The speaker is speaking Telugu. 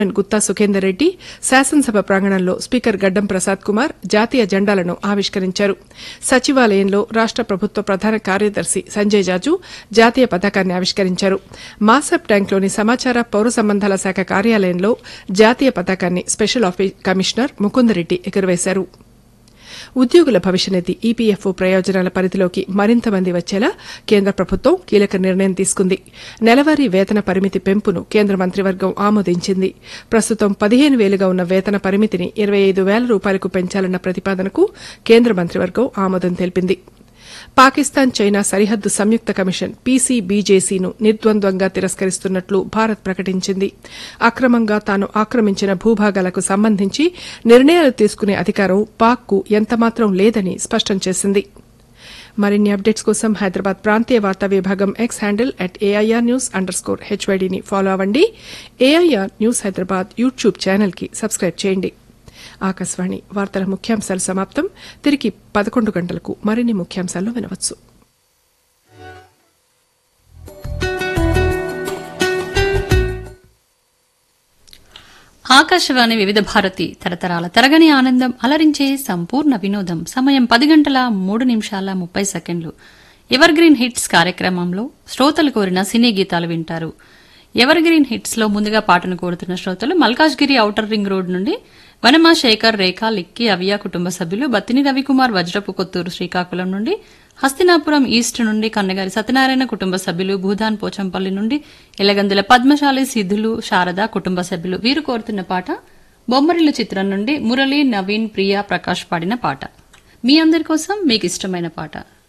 గుత్తా సుఖేందర్ రెడ్డి శాసనసభ ప్రాంగణంలో స్పీకర్ గడ్డం ప్రసాద్ కుమార్ జాతీయ జెండాలను ఆవిష్కరించారు సచివాలయంలో రాష్ట ప్రభుత్వ ప్రధాన కార్యదర్శి సంజయ్ జాజు జాతీయ పతాకాన్ని ఆవిష్కరించారు మాసప్ ట్యాంక్లోని సమాచార పౌర సంబంధాల శాఖ కార్యాలయంలో జాతీయ పతాకాన్ని స్పెషల్ ఆఫీస్ కమిషనర్ ముకుందరెడ్డి ఎగురవేశారు ఉద్యోగుల భవిష్యనిధి ఈపీఎఫ్ఓ ప్రయోజనాల పరిధిలోకి మరింత మంది వచ్చేలా కేంద్ర ప్రభుత్వం కీలక నిర్ణయం తీసుకుంది నెలవారీ వేతన పరిమితి పెంపును కేంద్ర మంత్రివర్గం ఆమోదించింది ప్రస్తుతం పదిహేను వేలుగా ఉన్న వేతన పరిమితిని ఇరవై ఐదు వేల రూపాయలకు పెంచాలన్న ప్రతిపాదనకు కేంద్ర మంత్రివర్గం ఆమోదం తెలిపింది పాకిస్తాన్ చైనా సరిహద్దు సంయుక్త కమిషన్ పీసీబీజేసీను నిర్ద్వంద్వంగా తిరస్కరిస్తున్నట్లు భారత్ ప్రకటించింది అక్రమంగా తాను ఆక్రమించిన భూభాగాలకు సంబంధించి నిర్ణయాలు తీసుకునే అధికారం పాక్కు ఎంతమాత్రం లేదని స్పష్టం చేసింది మరిన్ని అప్డేట్స్ కోసం హైదరాబాద్ ప్రాంతీయ వార్తా విభాగం X handle at A I R news underscore హెచ్వైడీని ఫాలో అవ్వండి ఏఐఆర్ న్యూస్ హైదరాబాద్ యూట్యూబ్ ఛానల్కి సబ్స్క్రైబ్ చేయండి ఆకాశవాణి వార్తల ముఖ్యాంశాలు సమాప్తం తిరిగి పదకొండు గంటలకు మరిన్ని ముఖ్యాంశాలు వినవచ్చు ఆకాశవాణి వివిధ భారతి తరతరాల తరగని ఆనందం అలరించే సంపూర్ణ వినోదం సమయం పది గంటల మూడు నిమిషాల ముప్పై సెకండ్లు ఎవర్ గ్రీన్ హిట్స్ కార్యక్రమంలో శ్రోతలు కోరిన సినీ గీతాలు వింటారు ఎవర్ గ్రీన్ హిట్స్ లో ముందుగా పాటను కోరుతున్న శ్రోతలు మల్కాజ్గిరి ఔటర్ రింగ్ రోడ్ నుండి వనమా శేఖర్ రేఖ లిక్కి అవియా కుటుంబ సభ్యులు బత్తిని రవికుమార్ వజ్రపు కొత్తూరు శ్రీకాకుళం నుండి హస్తినాపురం ఈస్ట్ నుండి కన్నగారి సత్యనారాయణ కుటుంబ సభ్యులు భూదాన్ పోచంపల్లి నుండి ఎలగందుల పద్మశాలి సిద్ధులు శారద కుటుంబ సభ్యులు వీరు కోరుతున్న పాట బొమ్మరిల్లు చిత్రం నుండి మురళి నవీన్ ప్రియా ప్రకాష్ పాడిన పాట మీ అందరి కోసం మీకు ఇష్టమైన పాట